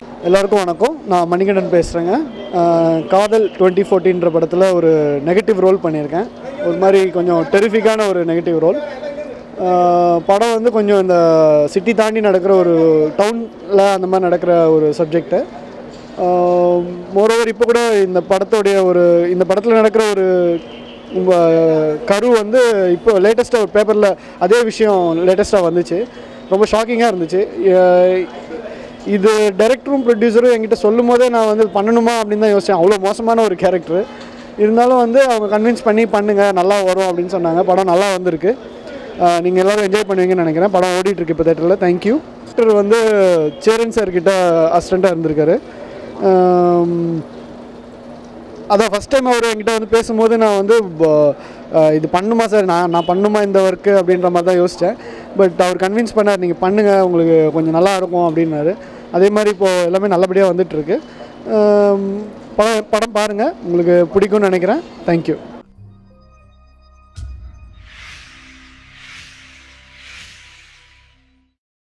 எல்லாருக்கும் வணக்கம் நான் மணிகண்டன் பேசுகிறேங்க காதல் டுவெண்ட்டி ஃபோர்டீன்ற படத்தில் ஒரு நெகட்டிவ் ரோல் பண்ணியிருக்கேன் ஒரு மாதிரி கொஞ்சம் டெரிஃபிக்கான ஒரு நெகட்டிவ் ரோல் படம் வந்து கொஞ்சம் இந்த சிட்டி தாண்டி நடக்கிற ஒரு டவுனில் அந்த மாதிரி நடக்கிற ஒரு சப்ஜெக்ட்டு மோரோவர் இப்போ கூட இந்த படத்தோடைய ஒரு இந்த படத்தில் நடக்கிற ஒரு உங்கள் கரு வந்து இப்போ லேட்டஸ்ட்டாக ஒரு பேப்பரில் அதே விஷயம் லேட்டஸ்ட்டாக வந்துச்சு ரொம்ப ஷாக்கிங்காக இருந்துச்சு அஹ் இது டைரக்டரும் ப்ரொடியூசரும் என்கிட்ட சொல்லும் போதே நான் வந்து பண்ணணுமா அப்படின்னு தான் யோசித்தேன் அவ்வளோ மோசமான ஒரு கேரக்டர் இருந்தாலும் வந்து அவங்க கன்வின்ஸ் பண்ணி பண்ணுங்கள் நல்லா வரும் அப்படின்னு சொன்னாங்க படம் நல்லா வந்திருக்கு நீங்கள் எல்லோரும் என்ஜாய் பண்ணுவீங்கன்னு நினைக்கிறேன் படம் ஓடிட்டு இருக்கு இப்போ தேட்டரில் தேங்க்யூ டாக்டர் வந்து சேரன் சார் கிட்ட அசிஸ்டண்ட்டாக இருந்திருக்காரு ஆம், அதான் ஃபஸ்ட் டைம் அவர் என்கிட்ட வந்து பேசும்போது நான் வந்து ப- அஹ் இது பண்ணுமா சார் நான் நான் பண்ணுமா இந்த ஒர்க்கு அப்படின்ற மாதிரி தான் யோசித்தேன் பட் அவர் கன்வின்ஸ் பண்ணார் நீங்கள் பண்ணுங்கள் உங்களுக்கு கொஞ்சம் நல்லா இருக்கும் அப்படின்னாரு அதே மாதிரி இப்போது எல்லாமே நல்லபடியாக வந்துட்டுருக்கு படம் படம் பாருங்கள் உங்களுக்கு பிடிக்கும்னு நினைக்கிறேன் தேங்க்யூ